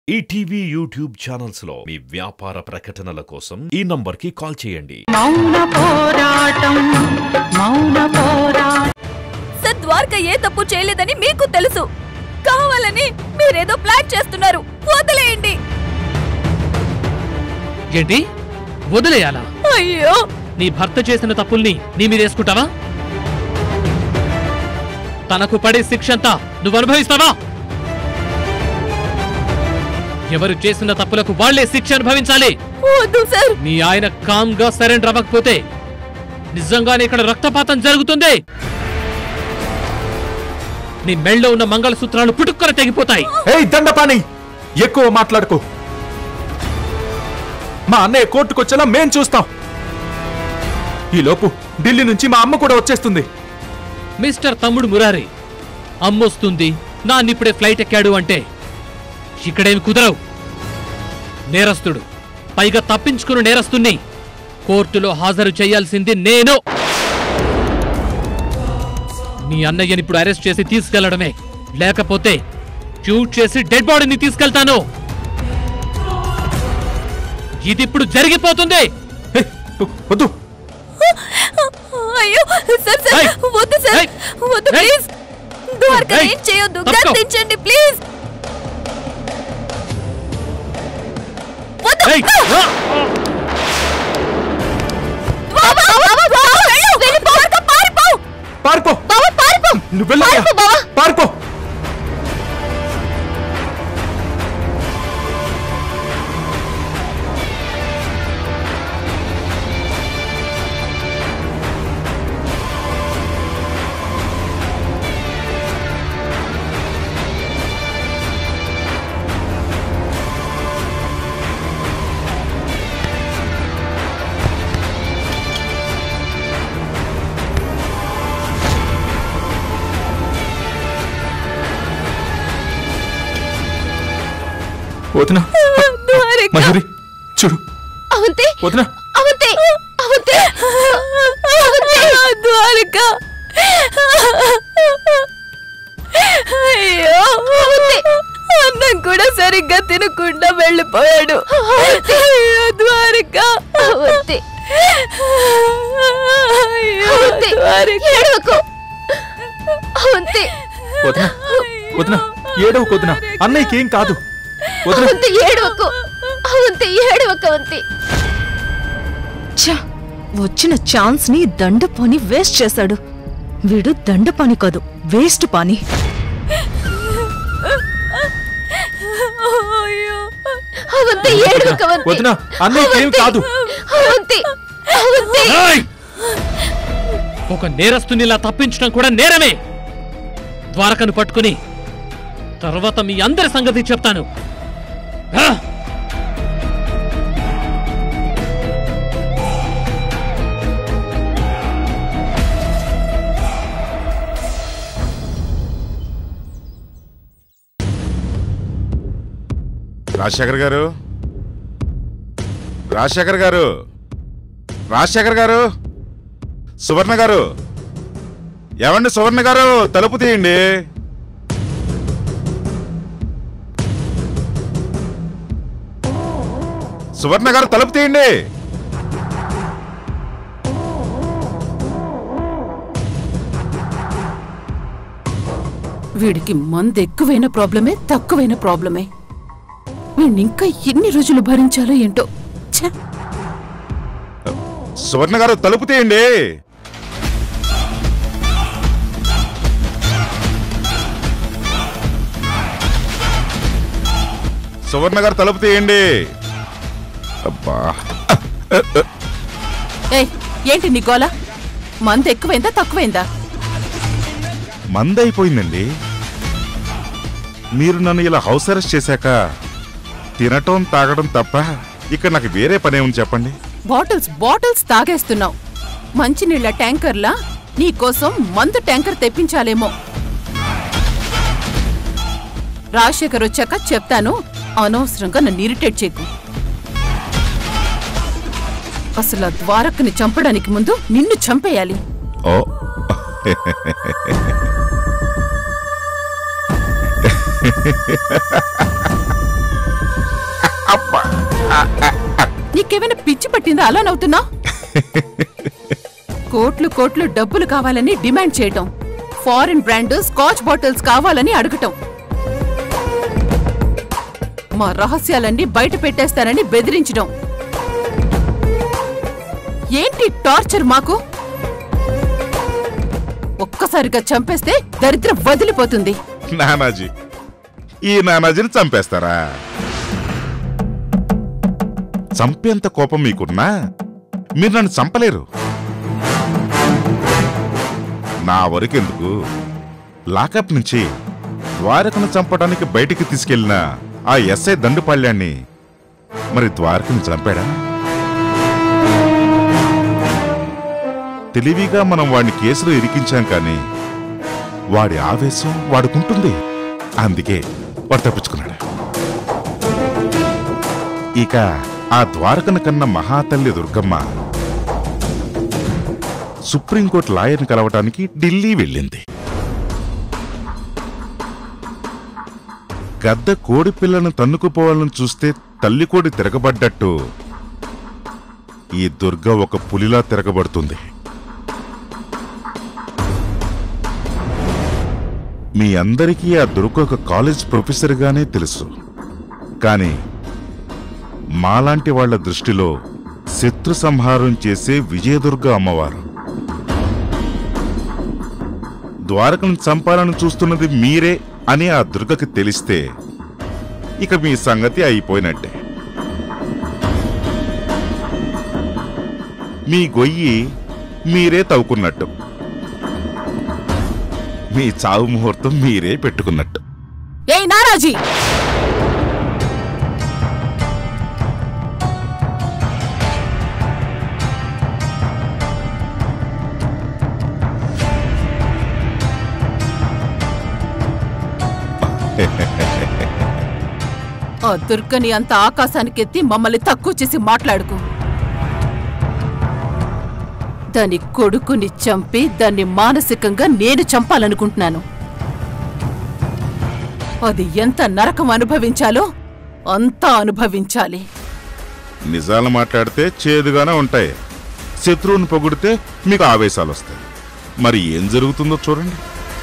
ETV YouTube channels లో మీ వ్యాపార ప్రకటనల కోసం ఈ నంబర్కి కాల్ చేయండి మౌన పోరాటం మౌన పోరాటం సార్ ద్వారక ఏ తప్పు చేయలేదని మీకు తెలుసు కావాలని మీరేదో ప్లాన్ చేస్తున్నారు వదిలేయండి ఏంటి వదిలేయాలా అయ్యో నీ భర్త చేసిన తప్పుల్ని నీ మీదేసుకుంటావా తనకు పడే శిక్ష అంతా నువ్వు అనుభవిస్తావా ఎవరు చేసిన తప్పులకు వాళ్లే శిక్ష అనుభవించాలి వద్దు సార్ మీ ఆయన కామ్ గా సరెండర్ అవ్వకపోతే నిజంగానే ఇక్కడ రక్తపాతం జరుగుతుంది నీ మెళ్ళలో ఉన్న మంగళసూత్రాలు పుట్టుక్కర తెగిపోతాయి ఏయ్ దండపాణి ఎక్కువ మాట్లాడుకో మా అన్నయ్య కోర్టుకొచ్చేలా మేం చూస్తాం ఈలోపు ఢిల్లీ నుంచి మా అమ్మ కూడా వచ్చేస్తుంది మిస్టర్ తమ్ముడు మురారి అమ్మొస్తుంది నాన్నిప్పుడే ఫ్లైట్ ఎక్కాడు అంటే ఇక్కడేమి కుదరవు నేరస్తుడు పైగా తప్పించుకుని నేరస్తుణ్ణి కోర్టులో హాజరు చేయాల్సింది నేను మీ అన్నయ్యని ఇప్పుడు అరెస్ట్ చేసి తీసుకెళ్లడమే లేకపోతే షూట్ చేసి డెడ్ బాడీని తీసుకెళ్తాను ఇది ఇప్పుడు జరిగిపోతుంది ఏయ్, వద్దు అయ్యో సార్ సార్ ఏయ్! వద్దు సార్ ఏయ్! వద్దు ఏయ్! ప్లీజ్ ద్వారక ఏయ్! ఏం చేయొద్దు తప్పుకో. గద్దించండి ప్లీజ్ వద్దు ఏయ్! ఆ! బావా, బావా, బావా, వెళ్ళు, వెళ్ళి ద్వారక పారిపో పారిపో బావా పారిపో నువ్వు వెళ్ళయ్యా పారిపో, బావా. పారిపో వదినా ద్వారక మయూరి చూడు అవంతి వదినా అవంతి అవంతి అవంతి ద్వారక అయ్యో అన్నం కూడా సరిగ్గా తినకుండా వెళ్ళిపోయాడు అయ్యో ద్వారక అవంతి అయ్యో ద్వారక ఏడవకు అవంతి వదినా వదినా ఏడవ వదినా అన్నయ్యకి ఏం కాదు వదినా అవంతి ఏడవకు అవంతి ఏడవకు అవంతి ఛ! వచ్చిన ఛాన్స్ ని దండపాని వేస్ట్ చేశాడు వీడు దండపాని కాదు వేస్ట్ పాని అవంతి ఏడవకు అవంతి వదినా అన్నయ్యకి ఏం కాదు అవంతి అవంతి ఏయ్! ఒక నేరస్తుని ఇలా తప్పించడం కూడా నేరమే ద్వారకను పట్టుకుని తర్వాత మీ అందరి సంగతి చెప్తాను ఆ! రాజశేఖర్ గారు రాజశేఖర్ గారు రాజశేఖర్ గారు సువర్ణ గారు ఏమండి సువర్ణ గారు తలుపు తీయండి సువర్ణ గారు తలుపు తీయండి వీడికి మందు ఎక్కువైన ప్రాబ్లమే తక్కువైన ప్రాబ్లమే వీడిని ఇంకా ఎన్ని రోజులు భరించాలో ఏంటో ఛ! సువర్ణ గారు తలుపు తీయండి సువర్ణ గారు తలుపు తీయండి అబ్బా ఏయ్ ఏంటి నీ గోల మందు ఎక్కువైందా తక్కువైందా మందైపోయిందండి మీరు నన్ను ఇలా హౌస్ అరెస్ట్ చేశాక తినటం తాగడం తప్ప ఇక్కడ నాకు వేరే పనే ఉంది చెప్పండి బాటిల్స్ బాటిల్స్ తాగేస్తున్నావు మంచినీళ్ళ ట్యాంకర్లా నీ కోసం మందు ట్యాంకర్ తెప్పించాలేమో రాజశేఖర్ వచ్చాక చెప్తాను అనవసరంగా నన్ను ఇరిటేట్ చేయకు అసలు ఆ ద్వారకని చంపడానికి ముందు నిన్ను చంపేయాలి ఓ నీకేమైనా పిచ్చి పట్టిందా అలా నవ్వుతున్నా కోట్లు కోట్లు డబ్బులు కావాలని డిమాండ్ చేయటం ఫారిన్ బ్రాండ్ స్కాచ్ బాటిల్స్ కావాలని అడగటం మా రహస్యాలన్నీ బయట పెట్టేస్తానని బెదిరించడం ఏంటి టార్చర్ మాకు ఒక్కసారిగా చంపేస్తే దరిద్రం వదిలిపోతుంది నానాజీ ఈ నానాజీని చంపేస్తారా చంపేంత కోపం మీకున్నా మీరు నన్ను చంపలేరు నా వరకెందుకు లాకప్ నుంచి ద్వారకను చంపడానికి బయటికి తీసుకెళ్లిన ఆ ఎస్ఐ దండుపాళ్యాన్ని మరి ద్వారకను చంపాడా తెలివిగా మనం వాడిని కేసులో ఇరికించాం కానీ వాడి ఆవేశం వాడుకుంటుంది అందుకే వాడు తప్పించుకున్నాడు ఇక ఆ ద్వారకను కన్న మహాతల్లి దుర్గమ్మ సుప్రీంకోర్టు లాయర్ని కలవటానికి ఢిల్లీ వెళ్ళింది గద్ద కోడి పిల్లను తన్నుకుపోవాలని చూస్తే తల్లి కోడి తిరగబడ్డట్టు ఈ దుర్గ ఒక పులిలా తిరగబడుతుంది మీ అందరికీ ఆ దుర్గ ఒక కాలేజ్ ప్రొఫెసర్గానే తెలుసు కానీ మాలాంటి వాళ్ళ దృష్టిలో శత్రు సంహారం చేసే విజయదుర్గ అమ్మవారు ద్వారకను చంపాలని చూస్తున్నది మీరే అని ఆ దుర్గకి తెలిస్తే ఇక మీ సంగతి అయిపోయినట్టే మీ గొయ్యి మీరే తవ్వుకున్నట్టు మీ చావు ముహూర్తం మీరే పెట్టుకున్నట్టు ఏయ్ నారాజీ ఆ దుర్గని అంత ఆకాశానికెత్తి మమ్మల్ని తక్కువ చేసి మాట్లాడుకు దాని కొడుకుని చంపి దాన్ని మానసికంగా నేను చంపాలనుకుంటున్నాను అది ఎంత నరకం అనుభవించాలో అంతా అనుభవించాలి నిజాలు మాట్లాడితే చేదుగానే ఉంటాయి శత్రువుని పొగిడితే మీకు ఆవేశాలు వస్తాయి మరి ఏం జరుగుతుందో చూడండి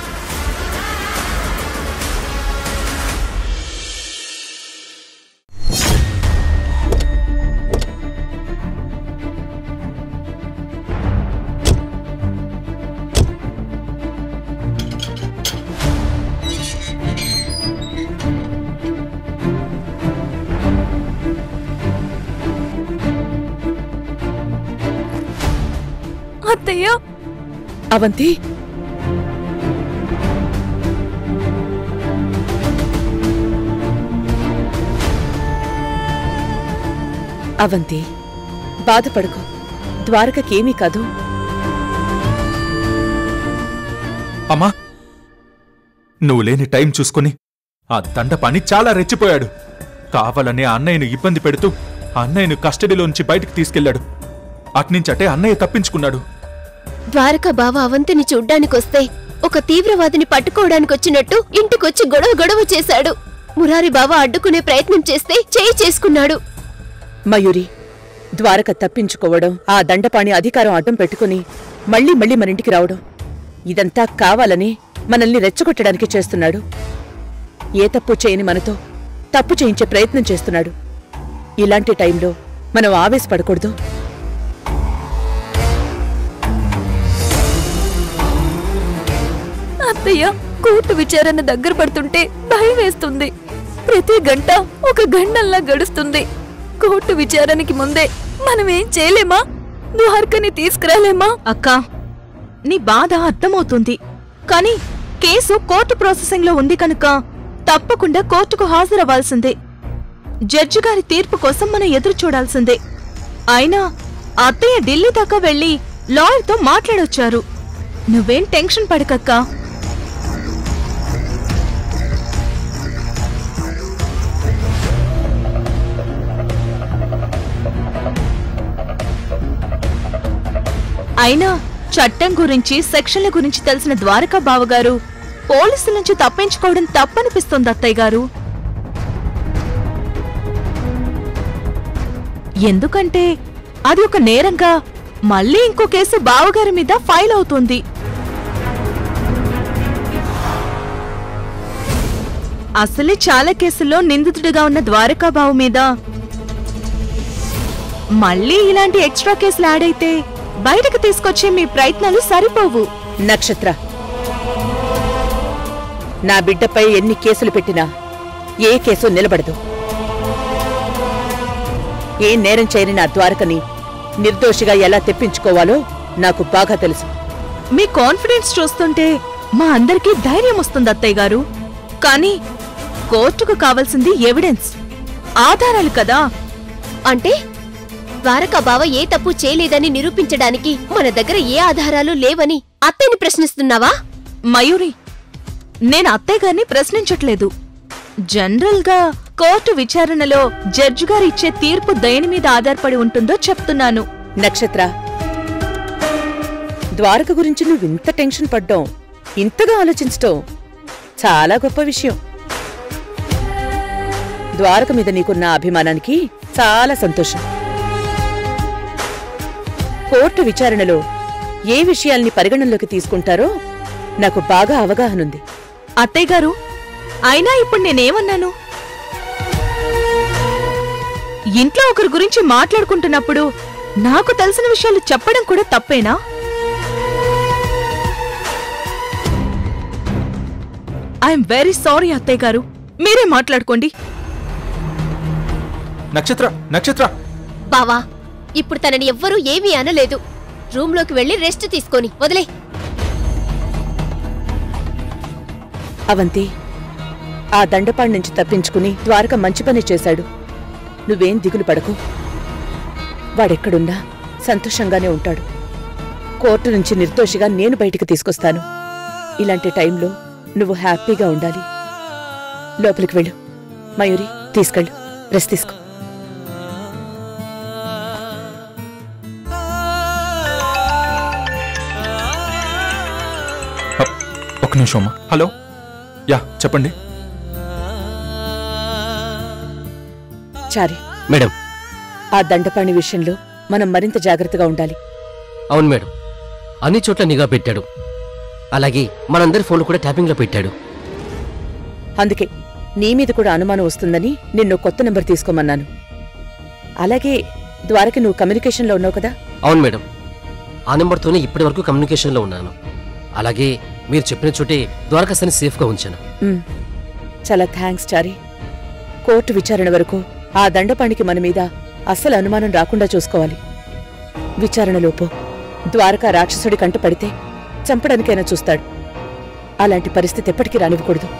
అత్తయ్య అవంతి అవంతి బాధపడుకో ద్వారకకేమీ కాదు అమ్మా నువ్వు లేని టైం చూసుకుని ఆ దండపాని చాలా రెచ్చిపోయాడు కావాలనే అన్నయ్యను ఇబ్బంది పెడుతూ అన్నయ్యను కస్టడీలోంచి బయటికి తీసుకెళ్లాడు అట్నుంచటే అన్నయ్య తప్పించుకున్నాడు ద్వారకా బావ అవంతిని చూడ్డానికొస్తే ఒక తీవ్రవాదిని పట్టుకోవడానికొచ్చినట్టు ఇంటికొచ్చి గొడవ గొడవ చేశాడు మురారి బావ అడ్డుకునే ప్రయత్నం చేస్తే చేయి చేసుకున్నాడు మయూరి ద్వారక తప్పించుకోవడం ఆ దండపాణి అధికారం అడ్డం పెట్టుకుని మళ్ళీ మళ్ళీ మన ఇంటికి రావడం ఇదంతా కావాలని మనల్ని రెచ్చగొట్టడానికి చేస్తున్నాడు ఏ తప్పు చేయని మనతో తప్పు చేయించే ప్రయత్నం చేస్తున్నాడు ఇలాంటి టైంలో మనం ఆవేశపడకూడదు అత్తయ్య కోర్టు విచారణ దగ్గర పడుతుంటే భయం వేస్తుంది ప్రతి గంట ఒక గంటల్లా గడుస్తుంది కోర్టు విచారణకి ముందే మనం ఏం చేయలేమా ద్వారకని తీసుకురాలేమా అక్కా నీ బాధ అర్థమవుతుంది కానీ కేసు కోర్టు ప్రాసెసింగ్ లో ఉంది కనుక తప్పకుండా కోర్టుకు హాజరవ్వాల్సిందే జడ్జి గారి తీర్పు కోసం మనం ఎదురు చూడాల్సిందే అయినా అత్తయ్య ఢిల్లీ దాకా వెళ్లి లాయర్తో మాట్లాడొచ్చారు నువ్వేం టెన్షన్ పడకక్కా అయినా చట్టం గురించి సెక్షన్ల గురించి తెలిసిన ద్వారకా బావగారు పోలీసుల నుంచి తప్పించుకోవడం తప్పనిపిస్తుంది అత్తయ్య గారు ఎందుకంటే అది ఒక నేరంగా మళ్ళీ ఇంకో కేసు బావగారి మీద ఫైల్ అవుతుంది అసలే చాలా కేసుల్లో నిందితుడిగా ఉన్న ద్వారకాబావు మీద మళ్ళీ ఇలాంటి ఎక్స్ట్రా కేసులు యాడ్ అయితే బయటకు తీసుకొచ్చే మీ ప్రయత్నాలు సరిపోవు నక్షత్ర నా బిడ్డపై ఎన్ని కేసులు పెట్టినా ఏ కేసు నిలబడదు ఏ నేరం చేయని నా ద్వారకని నిర్దోషిగా ఎలా తెప్పించుకోవాలో నాకు బాగా తెలుసు మీ కాన్ఫిడెన్స్ చూస్తుంటే మా అందరికీ ధైర్యం వస్తుంది అత్తయ్య గారు కానీ కోర్టుకు కావాల్సింది ఎవిడెన్స్ ఆధారాలు కదా అంటే ద్వారకా బావ ఏ తప్పు చేయలేదని నిరూపించడానికి మన దగ్గర ఏ ఆధారాలు లేవని అత్తయ్యని ప్రశ్నిస్తున్నావా మయూరి నేను అత్తయ్య గారిని ప్రశ్నించట్లేదు జనరల్ గా కోర్టు విచారణలో జడ్జి గారు ఇచ్చే తీర్పు దేని మీద ఆధారపడి ఉంటుందో చెప్తున్నాను నక్షత్ర ద్వారక గురించి నువ్వు ఇంత టెన్షన్ పడ్డావు ఇంతగా ఆలోచించటం చాలా గొప్ప విషయం ద్వారక మీద నీకున్న అభిమానానికి చాలా సంతోషం కోర్టు విచారణలో ఏ విషయాల్ని పరిగణనలోకి తీసుకుంటారో నాకు బాగా అవగాహనుంది అత్తయ్య గారు అయినా ఇప్పుడు నేనేమన్నాను ఇంట్లో ఒకరి గురించి మాట్లాడుకుంటున్నప్పుడు నాకు తెలిసిన విషయాలు చెప్పడం కూడా తప్పేనా ఐఎమ్ వెరీ సారీ అత్తయ్య గారు మీరే మాట్లాడుకోండి నక్షత్ర నక్షత్ర బావా ఇప్పుడు తనని ఎవ్వరూ ఏమీ అనలేదు రూమ్లోకి వెళ్ళి రెస్ట్ తీసుకొని వదిలే అవంతి ఆ దండపాడి నుంచి తప్పించుకుని ద్వారక మంచి పని చేశాడు నువ్వేం దిగులు పడకు వాడెక్కడున్నా సంతోషంగానే ఉంటాడు కోర్టు నుంచి నిర్దోషిగా నేను బయటికి తీసుకొస్తాను ఇలాంటి టైంలో నువ్వు హ్యాపీగా ఉండాలి లోపలికి వెళ్ళు మయూరి తీసుకెళ్ళు రెస్ట్ తీసుకో హ, ఒక్క నిమిషం అమ్మా హలో యా చెప్పండి చారి మేడం ఆ దండపాణి విషయంలో మనం మరింత జాగ్రత్తగా ఉండాలి అవును మేడం అన్ని చోట్ల నిఘా పెట్టాడు అలాగే మనందరి ఫోన్లు కూడా ట్యాపింగ్లో పెట్టాడు అందుకే నీ మీద కూడా అనుమానం వస్తుందని నిన్ను కొత్త నెంబర్ తీసుకోమన్నాను అలాగే ద్వారకి నువ్వు కమ్యూనికేషన్లో ఉన్నావు కదా అవును మేడం ఆ నెంబర్తోనే ఇప్పటి వరకు కమ్యూనికేషన్లో ఉన్నాను అలాగే మీరు చెప్పిన చోటే ద్వారకాసని సేఫ్గా ఉంచాను ఉమ్, చాలా థ్యాంక్స్ చారి కోర్టు విచారణ వరకు ఆ దండపాణికి మన మీద అస్సలు అనుమానం రాకుండా చూసుకోవాలి విచారణలోపు ద్వారకా రాక్షసుడి కంట పడితే చంపడానికైనా చూస్తాడు అలాంటి పరిస్థితి ఎప్పటికీ రానివ్వకూడదు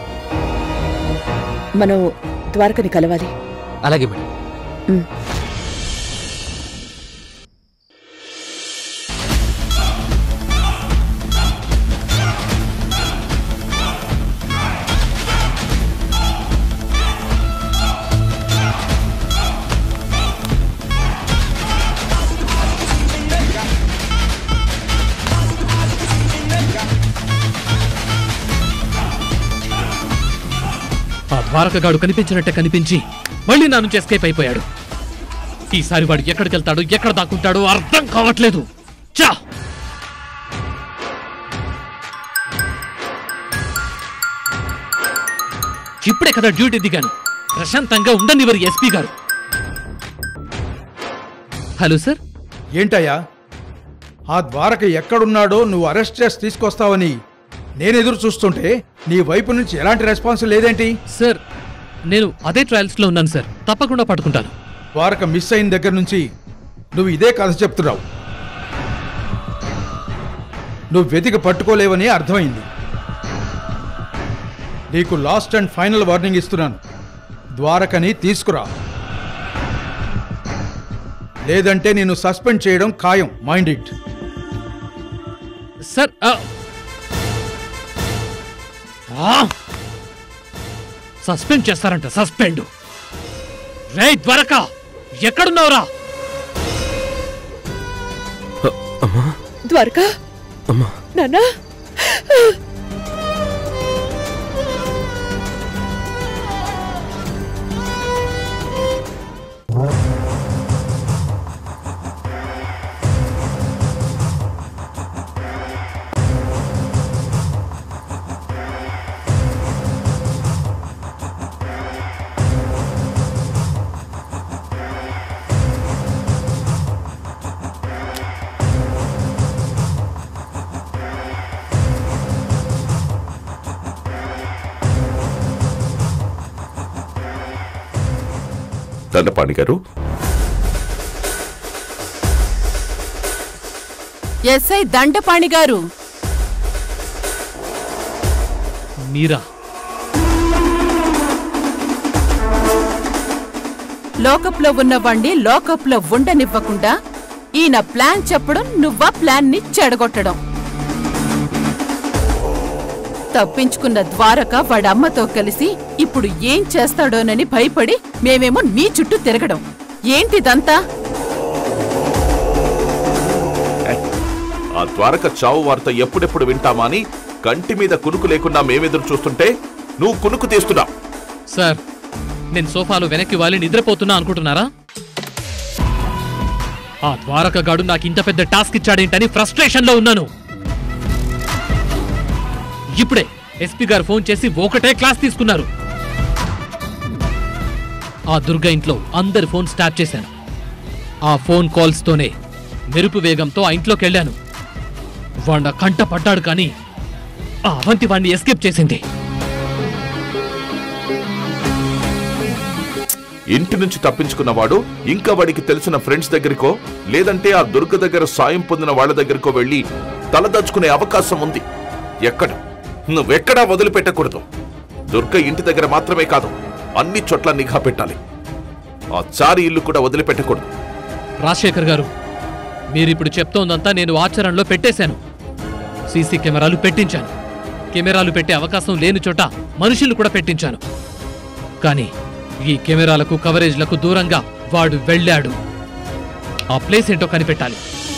మనం ద్వారకని కలవాలి అలాగే మేడం ఉమ్. ఆ ద్వారకగాడు కనిపించినట్టే కనిపించి మళ్ళీ నా నుంచి ఎస్కేప్ అయిపోయాడు ఈసారి వాడు ఎక్కడికి వెళ్తాడు ఎక్కడ దాక్కుంటాడో అర్థం కావట్లేదు చా ఇప్పుడే కదా డ్యూటీ దిగాను ప్రశాంతంగా ఉండనివ్వరు ఎస్పీ గారు హలో సార్ ఏంటయ్యా ఆ ద్వారక ఎక్కడున్నాడో నువ్వు అరెస్ట్ చేసి తీసుకొస్తావని నేను ఎదురు చూస్తుంటే నీ వైపు నుంచి ఎలాంటి రెస్పాన్స్ లేదేంటి సార్ నేను అదే ట్రయల్స్ లో ఉన్నాను సార్ తప్పకుండా పట్టుకుంటాను ద్వారక మిస్ అయిన దగ్గర నుంచి నువ్వు ఇదే కథ చెప్తున్నావు నువ్వు వెతికి పట్టుకోలేవని అర్థమైంది నీకు లాస్ట్ అండ్ ఫైనల్ వార్నింగ్ ఇస్తున్నాను ద్వారకని తీసుకురా లేదంటే నేను సస్పెండ్ చేయడం ఖాయం మైండ్ ఇట్ సార్ ఆ. ఆ! సస్పెండ్ చేస్తారంట సస్పెండ్ రే ద్వారకా ఎక్కడున్నావురా అమ్మా ద్వారకా అమ్మా నాన్నా దండపాణి గారు ఎస్ఐ దండపాణి గారు మీరా లోకప్లో ఉన్నవాణ్ణి లోకప్లో ఉండనివ్వకుండా ఈయన ప్లాన్ చెప్పడం నువ్వా ప్లాన్ ని చెడగొట్టడం తప్పించుకున్న ద్వారక వాడమ్మతో కలిసి ఇప్పుడు ఏం చేస్తాడోనని భయపడి మేమేమో నీ చుట్టూ తిరగడం ఏంటిదంతా ఆ ద్వారక చావు వార్త ఎప్పుడెప్పుడు వింటామా అని కంటి మీద కునుకు లేకుండా మేమెదురు చూస్తుంటే నువ్వు కునుకు తీస్తున్నావు సార్ నేను సోఫాలో వెనక్కి వాలి నిద్రపోతున్నా అనుకుంటున్నారా ఆ ద్వారకగాడు నాకు ఇంత పెద్ద టాస్క్ ఇచ్చాడేంటని ఫ్రస్ట్రేషన్ లో ఉన్నాను ఇప్పుడే ఎస్పీ గారు ఫోన్ చేసి ఒకటే క్లాస్ తీసుకున్నారు ఆ దుర్గ ఇంట్లో అందరి ఫోన్ స్టాప్ చేశాను ఆ ఫోన్ కాల్స్ తోనే మెరుపు వేగంతో ఆ ఇంట్లోకి వెళ్ళాను వాడ కంట పడ్డాడు కానీ ఆ అవంతి వాడిని ఎస్కేప్ చేసింది ఇంటి నుంచి తప్పించుకున్నవాడు ఇంకా వాడికి తెలిసిన ఫ్రెండ్స్ దగ్గరికో లేదంటే ఆ దుర్గ దగ్గర సాయం పొందిన వాళ్ళ దగ్గరకో వెళ్ళి తలదాచుకునే అవకాశం ఉంది ఎక్కడ నువ్వెక్కడా వదిలిపెట్టకూడదు దుర్గ ఇంటి దగ్గర మాత్రమే కాదు అన్ని చోట్ల నిఘా పెట్టాలి ఆ చారి ఇల్లు కూడా వదిలిపెట్టకూడదు రాజశేఖర్ గారు మీరిప్పుడు చెప్తోందంతా నేను ఆచరణలో పెట్టేశాను సీసీ కెమెరాలు పెట్టించాను కెమెరాలు పెట్టే అవకాశం లేని చోట మనుషులు కూడా పెట్టించాను కానీ ఈ కెమెరాలకు కవరేజ్లకు దూరంగా వాడు వెళ్ళాడు ఆ ప్లేస్ ఏంటో కనిపెట్టాలి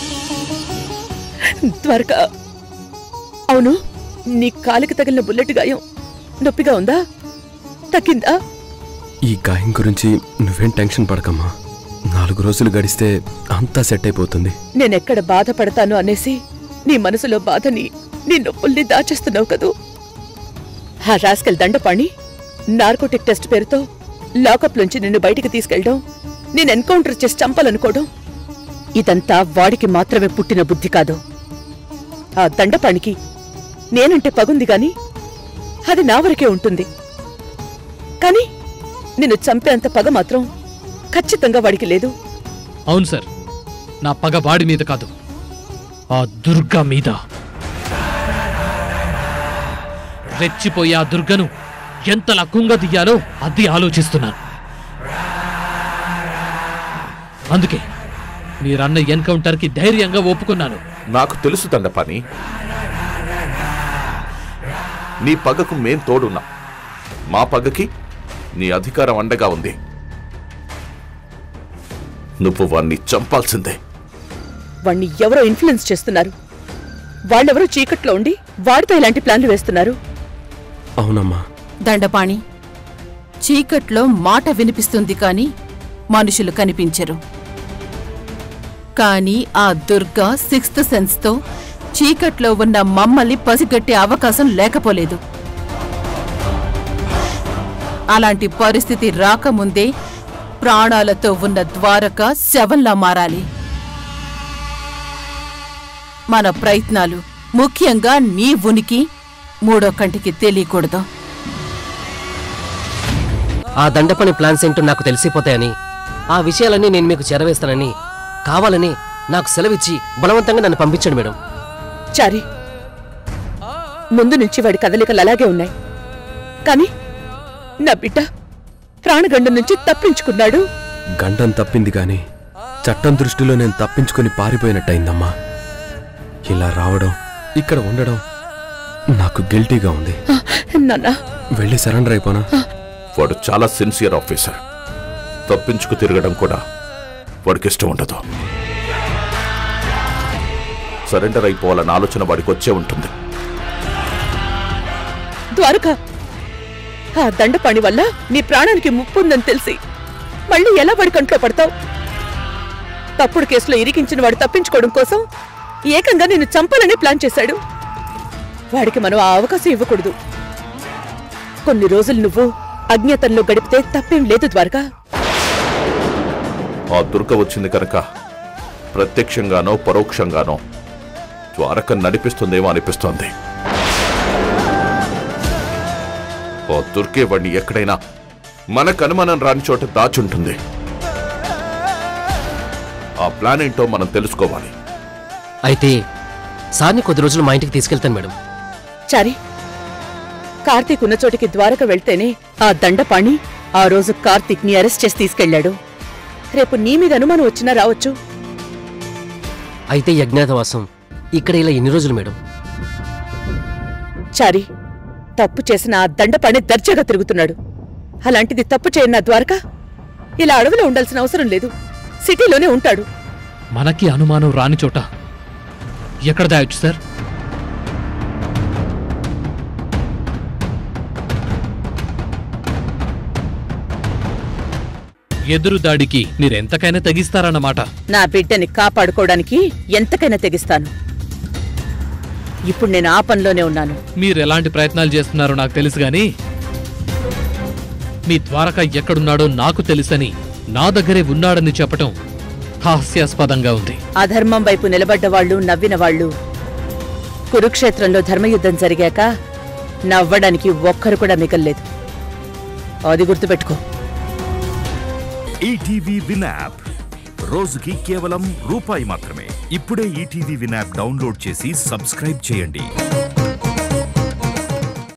ద్వారక అవును నీ కాలికి తగిలిన బుల్లెట్ గాయం నొప్పిగా ఉందా తగ్గిందా ఈ గాయం గురించి నువ్వేం టెన్షన్ పడకమ్మా నాలుగు రోజులు గడిస్తే అంతా సెట్ అయిపోతుంది నేనెక్కడ బాధపడతాను అనేసి నీ మనసులో బాధని నీ నొప్పుల్ని దాచేస్తున్నావు కదూ ఆ రాస్కల్ దండపాణి నార్కోటిక్ టెస్ట్ పేరుతో లాకప్ నుంచి నిన్ను బయటికి తీసుకెళ్ళడం నేను ఎన్కౌంటర్ చేసి చంపాలనుకోవడం ఇదంతా వాడికి మాత్రమే పుట్టిన బుద్ధి కాదు ఆ దండపాణికి నేనంటే పగుంది గాని అది నా వరకే ఉంటుంది కాని నిన్ను చంపేంత పగ మాత్రం ఖచ్చితంగా వాడికి లేదు అవును సార్ నా పగ వాడి మీద కాదు ఆ దుర్గా మీద రెచ్చిపోయే ఆ దుర్గను ఎంతలా కుంగదీయాలో అది ఆలోచిస్తున్నాను అందుకే మీరన్న ఎన్కౌంటర్కి ధైర్యంగా ఒప్పుకున్నాను నాకు తెలుసు దండపాని నీ పగకు మేం తోడున్నాం మా పగకి నీ అధికారం అండగా ఉంది నువ్వు వాణ్ణి చంపాల్సిందే వాణ్ణి ఎవరో ఇన్ఫ్లుయెన్స్ చేస్తున్నారు వాళ్ళెవరో చీకట్లో ఉండి వాడితో ఇలాంటి ప్లాన్లు వేస్తున్నారు అవునమ్మా దండపాణి చీకట్లో మాట వినిపిస్తుంది కాని మనుషులు కనిపించరు కాని ఆ దుర్గా సిక్స్త్ సెన్స్తో చీకట్లో ఉన్న మమ్మల్ని పసిగట్టే అవకాశం లేకపోలేదు అలాంటి పరిస్థితి రాకముందే ప్రాణాలతో ఉన్న ద్వారక శవంలా మారాలి మన ప్రయత్నాలు ముఖ్యంగా నీ ఉనికి మూడో కంటికి తెలియకూడదు ఆ దండపని ప్లాన్స్ ఏంటో నాకు తెలిసిపోతాయని ఆ విషయాలన్నీ నేను మీకు చేరవేస్తానని కావాలని నాకు సెలవిచ్చి బలవంతంగా నన్ను పంపించండి మేడం చారి ముందు నుంచి వాడి కదలికలు అలాగే ఉన్నాయి కాని నా బిడ్డ ప్రాణగండం నుంచి తప్పించుకున్నాడు గండం తప్పింది గాని చట్టం దృష్టిలో నేను తప్పించుకొని పారిపోయినట్టయిందమ్మా ఇలా రావడం ఇక్కడ ఉండడం నాకు గిల్టీగా ఉంది నాన్నా వెళ్ళి సరెండర్ అయిపోనా వాడు చాలా సిన్సియర్ ఆఫీసర్ తప్పించుకు తిరగడం కూడా వాడికి ఇష్టం ఉండదు సరెండర్ అయిపోవాలన్న ఆలోచన వాడికి వచ్చే ఉంటుంది ద్వారక ఆ దండపాణి వల్ల నీ ప్రాణానికి ముప్పు ఉందని తెలిసి మళ్ళీ ఎలా వాడి కంట్లో పడతావు తప్పుడు కేసులో ఇరికించిన వాడు తప్పించుకోవడం కోసం ఏకంగా నిన్ను చంపాలని ప్లాన్ చేశాడు వాడికి మనం ఆ అవకాశం ఇవ్వకూడదు కొన్ని రోజులు నువ్వు అజ్ఞాతంలో గడిపితే తప్పేం లేదు ద్వారకా ఆ దుర్గ వచ్చింది కనుక ప్రత్యక్షంగానో పరోక్షంగానో ద్వారక నడిపిస్తుందేమో అనిపిస్తోంది ఆ దుర్గే వాడిని ఎక్కడైనా మనకు అనుమానం రాని చోట దాచుంటుంది ఆ ప్లాన్ ఏంటో మనం తెలుసుకోవాలి అయితే సార్ని కొద్ది రోజులు మా ఇంటికి తీసుకెళ్తాను మేడం చారి కార్తీక్ ఉన్న చోటికి ద్వారక వెళ్తేనే ఆ దండపాణి ఆ రోజు కార్తీక్ ని అరెస్ట్ చేసి తీసుకెళ్లాడు రేపు నీ మీద అనుమానం వచ్చినా రావచ్చు అయితే ఈ అజ్ఞాతవాసం ఇక్కడ ఇలా ఎన్ని రోజులు మేడం చారి తప్పు చేసిన ఆ దండపాణి దర్జాగా తిరుగుతున్నాడు అలాంటిది తప్పు చేయని నా ద్వారక ఇలా అడవిలో ఉండాల్సిన అవసరం లేదు సిటీలోనే ఉంటాడు మనకి అనుమానం రాని చోట ఎక్కడ దాయొచ్చు సార్ ఎదురు దాడికి మీరెంతకైనా తెగిస్తారన్నమాట నా బిడ్డని కాపాడుకోవడానికి ఎంతకైనా తెగిస్తాను ఇప్పుడు నేను ఆ పనిలోనే ఉన్నాను మీరు ఎలాంటి ప్రయత్నాలు చేస్తున్నారో నాకు తెలుసు గాని మీ ద్వారక ఎక్కడున్నాడో నాకు తెలుసని నా దగ్గరే ఉన్నాడని చెప్పటం హాస్యాస్పదంగా ఉంది అధర్మం వైపు నిలబడ్డ వాళ్ళు నవ్విన వాళ్ళు కురుక్షేత్రంలో ధర్మయుద్ధం జరిగాక నవ్వడానికి ఒక్కరు కూడా మిగల్లేదు అది గుర్తుపెట్టుకో ఈటీవీ విన్ యాప్ రోజుకి కేవలం రూపాయి మాత్రమే ఇప్పుడే ఈటీవీ విన్ యాప్ డౌన్లోడ్ చేసి సబ్స్క్రైబ్ చేయండి